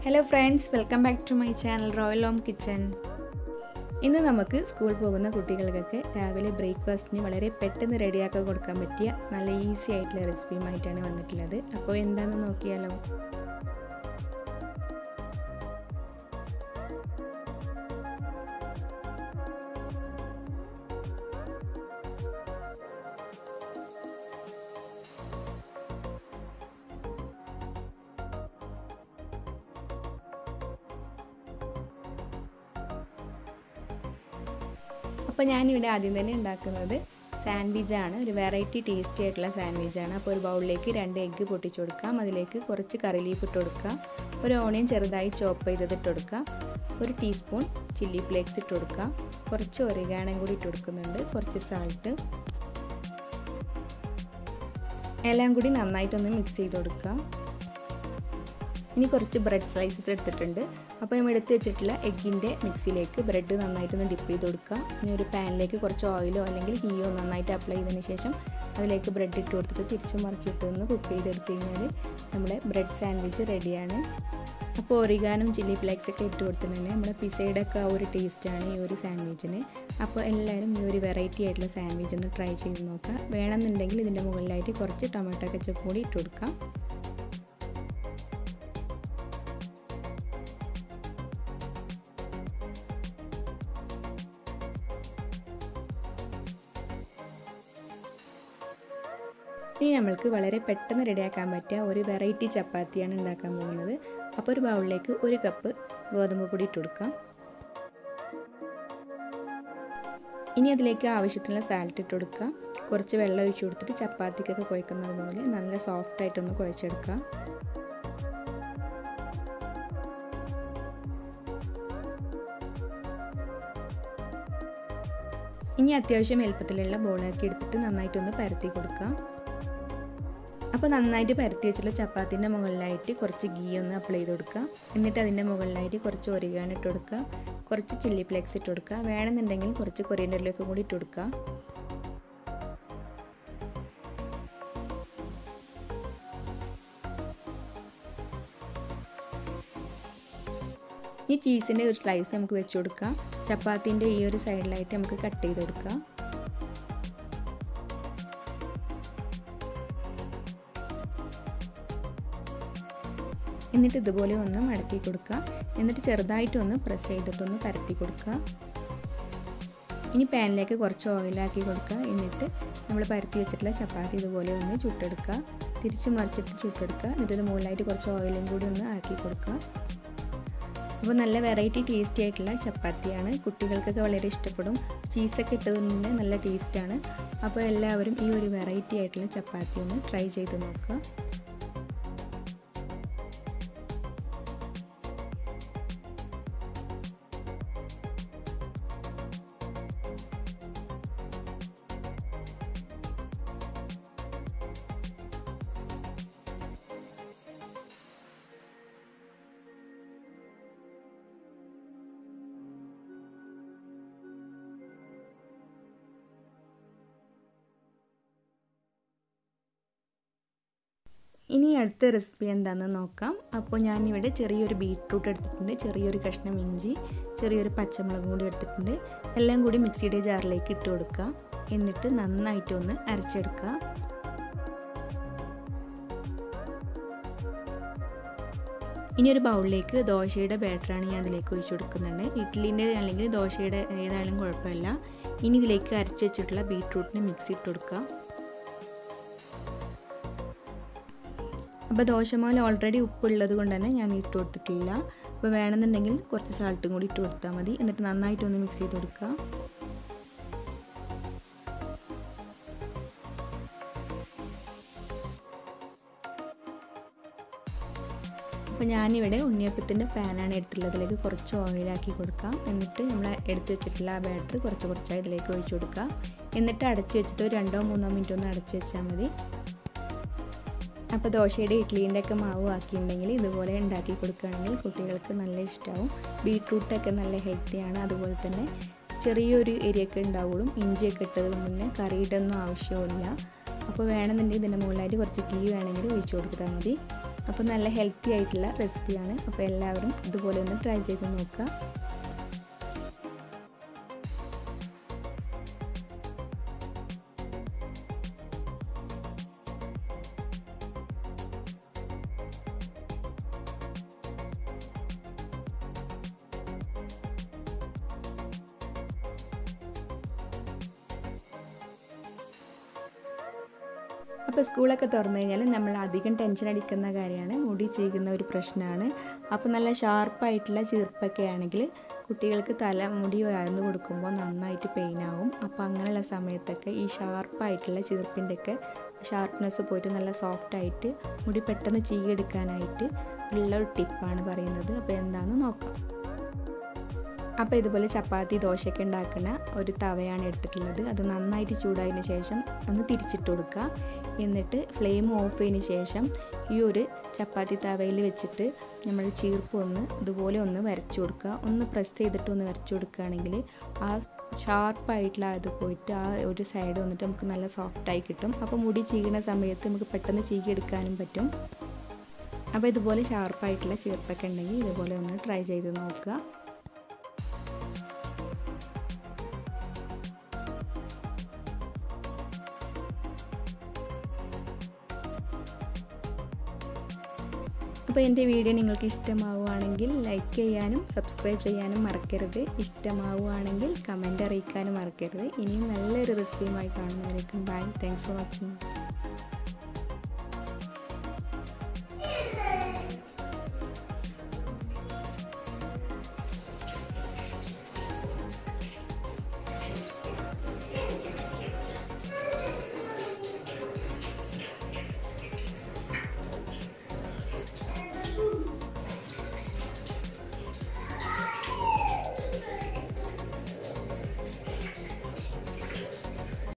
hello friends welcome back to my channel royal home kitchen ഇന്ന് നമുക്ക് school പോകുന്ന കുട്ടികൾക്കൊക്കെ രാവിലെ ബ്രേക്ക്ഫാസ്റ്റിന് വളരെ പെട്ടെന്ന് റെഡിയാക്കി കൊടുക്കാൻ പറ്റിയ നല്ല ഈസി ആയിട്ടുള്ള റെസിപ്പിയുമായിട്ടാണ് വന്നിട്ടുള്ളത് അപ്പോൾ എന്താണെന്ന് നോക്കിയാലോ അപ്പോൾ ഞാനിവിടെ ആദ്യം തന്നെ ഉണ്ടാക്കുന്നത് സാൻഡ്വിച്ചാണ് ഒരു വെറൈറ്റി ടേസ്റ്റി ആയിട്ടുള്ള സാൻഡ്വിച്ചാണ് അപ്പോൾ ഒരു ബൗളിലേക്ക് രണ്ട് എഗ്ഗ് പൊട്ടിച്ചു കൊടുക്കാം അതിലേക്ക് കുറച്ച് കറി ലീഫ് ഇട്ട് കൊടുക്കുക ഒരു ഓണിയൻ ചെറുതായി ചോപ്പ് ചെയ്തത് ഇട്ട് കൊടുക്കുക ഒരു ടീസ്പൂൺ ചില്ലി ഫ്ലേക്സ് ഇട്ട് കൊടുക്കുക കുറച്ച് ഒരിഗാണം കൂടി ഇട്ട് കൊടുക്കുന്നുണ്ട് കുറച്ച് സാൾട്ട് എല്ലാം കൂടി നന്നായിട്ടൊന്ന് മിക്സ് ചെയ്ത് കൊടുക്കുക ഇനി കുറച്ച് ബ്രെഡ് സ്ലൈസസ് എടുത്തിട്ടുണ്ട് അപ്പോൾ നമ്മൾ എടുത്ത് വെച്ചിട്ടുള്ള എഗ്ഗിൻ്റെ മിക്സിയിലേക്ക് ബ്രെഡ് നന്നായിട്ടൊന്ന് ഡിപ്പ് ചെയ്ത് കൊടുക്കുക ഇനി ഒരു പാനിലേക്ക് കുറച്ച് ഓയിലോ അല്ലെങ്കിൽ ഗീയോ നന്നായിട്ട് അപ്ലൈ ചെയ്തതിന് ശേഷം അതിലേക്ക് ബ്രെഡ് ഇട്ട് കൊടുത്തിട്ട് തിരിച്ച് മറിച്ചിട്ട് ഒന്ന് കുക്ക് ചെയ്തെടുത്ത് കഴിഞ്ഞാൽ നമ്മുടെ ബ്രെഡ് സാൻഡ്വിച്ച് റെഡിയാണ് അപ്പോൾ ഒറിഗാനും ചില്ലി ഫ്ലേക്സ് ഒക്കെ ഇട്ട് കൊടുത്തിട്ടുണ്ടെങ്കിൽ നമ്മുടെ പിസയുടെ ഒക്കെ ആ ഒരു ടേസ്റ്റാണ് ഈ ഒരു സാൻഡ്വിച്ചിന് അപ്പോൾ എല്ലാവരും ഈ ഒരു വെറൈറ്റി ആയിട്ടുള്ള സാൻഡ്വിച്ച് ഒന്ന് ട്രൈ ചെയ്ത് നോക്കുക വേണമെന്നുണ്ടെങ്കിൽ ഇതിൻ്റെ മുകളിലായിട്ട് കുറച്ച് ടൊമാറ്റോ കച്ചപ്പ് കൂടി ഇട്ട് കൊടുക്കാം ഇനി നമ്മൾക്ക് വളരെ പെട്ടെന്ന് റെഡിയാക്കാൻ പറ്റിയ ഒരു വെറൈറ്റി ചപ്പാത്തിയാണ് ഉണ്ടാക്കാൻ പോകുന്നത് അപ്പോൾ ഒരു ബൗളിലേക്ക് ഒരു കപ്പ് ഗോതമ്പ് പൊടി ഇട്ട് കൊടുക്കാം ഇനി അതിലേക്ക് ആവശ്യത്തിനുള്ള സാലറ്റ് ഇട്ട് കൊടുക്കുക കുറച്ച് വെള്ളം ഒഴിച്ച് കൊടുത്തിട്ട് ചപ്പാത്തിക്കൊക്കെ കുഴക്കുന്നത് പോലെ നല്ല സോഫ്റ്റ് ആയിട്ടൊന്ന് കുഴച്ചെടുക്കുക ഇനി അത്യാവശ്യം എളുപ്പത്തിലുള്ള ബോളാക്കി എടുത്തിട്ട് നന്നായിട്ടൊന്ന് പരത്തി കൊടുക്കുക അപ്പോൾ നന്നായിട്ട് പരത്തി വെച്ചിട്ടുള്ള ചപ്പാത്തിൻ്റെ മുകളിലായിട്ട് കുറച്ച് ഗീ ഒന്ന് അപ്ലൈ ചെയ്ത് കൊടുക്കുക എന്നിട്ട് അതിൻ്റെ മുകളിലായിട്ട് കുറച്ച് ഒരിഗാൻ ഇട്ട് കൊടുക്കുക കുറച്ച് ചില്ലി ഫ്ലേക്സ് ഇട്ട് കൊടുക്കുക വേണമെന്നുണ്ടെങ്കിൽ കുറച്ച് കൊറിയൻഡർ ലീഫും കൂടി ഇട്ട് കൊടുക്കുക ഈ ചീസിൻ്റെ ഒരു സ്ലൈസ് നമുക്ക് വെച്ച് കൊടുക്കാം ചപ്പാത്തിൻ്റെ ഈ ഒരു സൈഡിലായിട്ട് നമുക്ക് കട്ട് ചെയ്ത് കൊടുക്കാം എന്നിട്ട് ഇതുപോലെ ഒന്ന് മടക്കി കൊടുക്കുക എന്നിട്ട് ചെറുതായിട്ടൊന്ന് പ്രസ് ചെയ്തിട്ടൊന്ന് പരത്തി കൊടുക്കുക ഇനി പാനിലേക്ക് കുറച്ച് ഓയിലാക്കി കൊടുക്കുക എന്നിട്ട് നമ്മൾ പരത്തി വെച്ചിട്ടുള്ള ചപ്പാത്തി ഇതുപോലെ ഒന്ന് ചുട്ടെടുക്കുക തിരിച്ച് മറിച്ചിട്ട് ചുട്ടെടുക്കുക എന്നിട്ട് ഇത് മുകളിലായിട്ട് കുറച്ച് ഓയിലും കൂടി ഒന്ന് ആക്കി കൊടുക്കുക അപ്പോൾ നല്ല വെറൈറ്റി ടേസ്റ്റി ആയിട്ടുള്ള ചപ്പാത്തിയാണ് കുട്ടികൾക്കൊക്കെ വളരെ ഇഷ്ടപ്പെടും ചീസൊക്കെ ഇട്ടതുകൊണ്ട് നല്ല ടേസ്റ്റാണ് അപ്പോൾ എല്ലാവരും ഈ ഒരു വെറൈറ്റി ആയിട്ടുള്ള ചപ്പാത്തി ഒന്ന് ട്രൈ ചെയ്ത് നോക്കുക ഇനി അടുത്ത റെസിപ്പി എന്താണെന്ന് നോക്കാം അപ്പോൾ ഞാനിവിടെ ചെറിയൊരു ബീട്രൂട്ട് എടുത്തിട്ടുണ്ട് ചെറിയൊരു കഷ്ണം ഇഞ്ചി ചെറിയൊരു പച്ചമുളകും കൂടി എടുത്തിട്ടുണ്ട് എല്ലാം കൂടി മിക്സിയുടെ ജാറിലേക്ക് ഇട്ട് കൊടുക്കുക എന്നിട്ട് നന്നായിട്ടൊന്ന് അരച്ചെടുക്കുക ഇനി ഒരു ബൗളിലേക്ക് ദോശയുടെ ബാറ്ററാണ് ഞാൻ അതിലേക്ക് ഒഴിച്ചു കൊടുക്കുന്നുണ്ട് ഇഡ്ഡലിൻ്റെ അല്ലെങ്കിൽ ദോശയുടെ ഏതായാലും കുഴപ്പമില്ല ഇനി ഇതിലേക്ക് അരച്ച് വെച്ചിട്ടുള്ള ബീട്രൂട്ടിന് മിക്സി ഇട്ട് കൊടുക്കുക അപ്പോൾ ദോശമാല ഓൾറെഡി ഉപ്പുള്ളത് കൊണ്ട് തന്നെ ഞാൻ ഇട്ട് കൊടുത്തിട്ടില്ല അപ്പോൾ വേണമെന്നുണ്ടെങ്കിൽ കുറച്ച് സാൾട്ടും കൂടി ഇട്ട് കൊടുത്താൽ മതി എന്നിട്ട് നന്നായിട്ടൊന്ന് മിക്സ് ചെയ്ത് കൊടുക്കുക അപ്പോൾ ഞാനിവിടെ ഉണ്ണിയപ്പത്തിൻ്റെ പാനാണ് എടുത്തുള്ളത് അതിലേക്ക് കുറച്ച് ഓയിലാക്കി കൊടുക്കാം എന്നിട്ട് നമ്മൾ എടുത്ത് വെച്ചിട്ടുള്ള ആ ബാറ്റർ കുറച്ച് കുറച്ചായി ഇതിലേക്ക് ഒഴിച്ചു കൊടുക്കുക എന്നിട്ട് അടച്ച് വെച്ചിട്ട് ഒരു രണ്ടോ മൂന്നോ മിനിറ്റ് ഒന്ന് അടച്ച് വെച്ചാൽ മതി അപ്പോൾ ദോശയുടെ ഇഡ്ഡലീൻ്റെ ഒക്കെ മാവ് ആക്കിയിട്ടുണ്ടെങ്കിൽ ഇതുപോലെ ഉണ്ടാക്കി കൊടുക്കുകയാണെങ്കിൽ കുട്ടികൾക്ക് നല്ല ഇഷ്ടമാവും ബീട്രൂട്ടൊക്കെ നല്ല ഹെൽത്തിയാണ് അതുപോലെ തന്നെ ചെറിയൊരു എരിയൊക്കെ ഉണ്ടാവുള്ളൂ ഇഞ്ചിയൊക്കെ ഇട്ടത് മുന്നേ കറിയുടെ ഒന്നും ആവശ്യമില്ല അപ്പോൾ വേണമെന്നുണ്ടെങ്കിൽ ഇതിൻ്റെ മുകളിലായിട്ട് കുറച്ച് ഗീ വേണമെങ്കിൽ ഒഴിച്ചു കൊടുത്താൽ മതി അപ്പോൾ നല്ല ഹെൽത്തി ആയിട്ടുള്ള റെസിപ്പിയാണ് അപ്പോൾ എല്ലാവരും ഇതുപോലെ ഒന്ന് ട്രൈ ചെയ്ത് നോക്കുക അപ്പോൾ സ്കൂളൊക്കെ തുറന്നു കഴിഞ്ഞാൽ നമ്മൾ അധികം ടെൻഷൻ അടിക്കുന്ന കാര്യമാണ് മുടി ചീകുന്ന ഒരു പ്രശ്നമാണ് അപ്പോൾ നല്ല ഷാർപ്പായിട്ടുള്ള ചീർപ്പൊക്കെ ആണെങ്കിൽ കുട്ടികൾക്ക് തല മുടി വരന്ന് കൊടുക്കുമ്പോൾ നന്നായിട്ട് പെയിൻ ആവും അപ്പോൾ അങ്ങനെയുള്ള സമയത്തൊക്കെ ഈ ഷാർപ്പായിട്ടുള്ള ചീർപ്പിൻ്റെ ഒക്കെ ഷാർപ്നെസ് പോയിട്ട് നല്ല സോഫ്റ്റായിട്ട് മുടി പെട്ടെന്ന് ചീകിയെടുക്കാനായിട്ട് ഉള്ള ഒരു ടിപ്പാണ് പറയുന്നത് അപ്പോൾ എന്താണെന്ന് നോക്കാം അപ്പോൾ ഇതുപോലെ ചപ്പാത്തി ദോശയൊക്കെ ഉണ്ടാക്കുന്ന ഒരു തവയാണ് എടുത്തിട്ടുള്ളത് അത് നന്നായിട്ട് ചൂടായതിന് ശേഷം ഒന്ന് തിരിച്ചിട്ട് കൊടുക്കുക എന്നിട്ട് ഫ്ലെയിം ഓഫ് ചെയ്തതിന് ശേഷം ഈ ഒരു ചപ്പാത്തി തവയിൽ വെച്ചിട്ട് നമ്മൾ ചീർപ്പ് ഒന്ന് ഇതുപോലെ ഒന്ന് വരച്ചു കൊടുക്കുക ഒന്ന് പ്രസ് ചെയ്തിട്ട് ഒന്ന് വരച്ചു കൊടുക്കുകയാണെങ്കിൽ ആ ഷാർപ്പായിട്ടുള്ള അത് പോയിട്ട് ആ ഒരു സൈഡ് വന്നിട്ട് നമുക്ക് നല്ല സോഫ്റ്റായി കിട്ടും അപ്പോൾ മുടി ചീകുന്ന സമയത്ത് നമുക്ക് പെട്ടെന്ന് ചീകി എടുക്കാനും പറ്റും അപ്പോൾ ഇതുപോലെ ഷാർപ്പായിട്ടുള്ള ചീർപ്പൊക്കെ ഉണ്ടെങ്കിൽ ഇതുപോലെ ഒന്ന് ട്രൈ ചെയ്ത് നോക്കുക അപ്പോൾ എൻ്റെ വീഡിയോ നിങ്ങൾക്ക് ഇഷ്ടമാവുകയാണെങ്കിൽ ലൈക്ക് ചെയ്യാനും സബ്സ്ക്രൈബ് ചെയ്യാനും മറക്കരുത് ഇഷ്ടമാവുകയാണെങ്കിൽ കമൻ്റ് അറിയിക്കാനും മറക്കരുത് ഇനിയും നല്ലൊരു റെസിപ്പിയുമായി കാണുന്നവരേക്കും ബൈ താങ്ക്സ് ഫോർ വാച്ചിങ്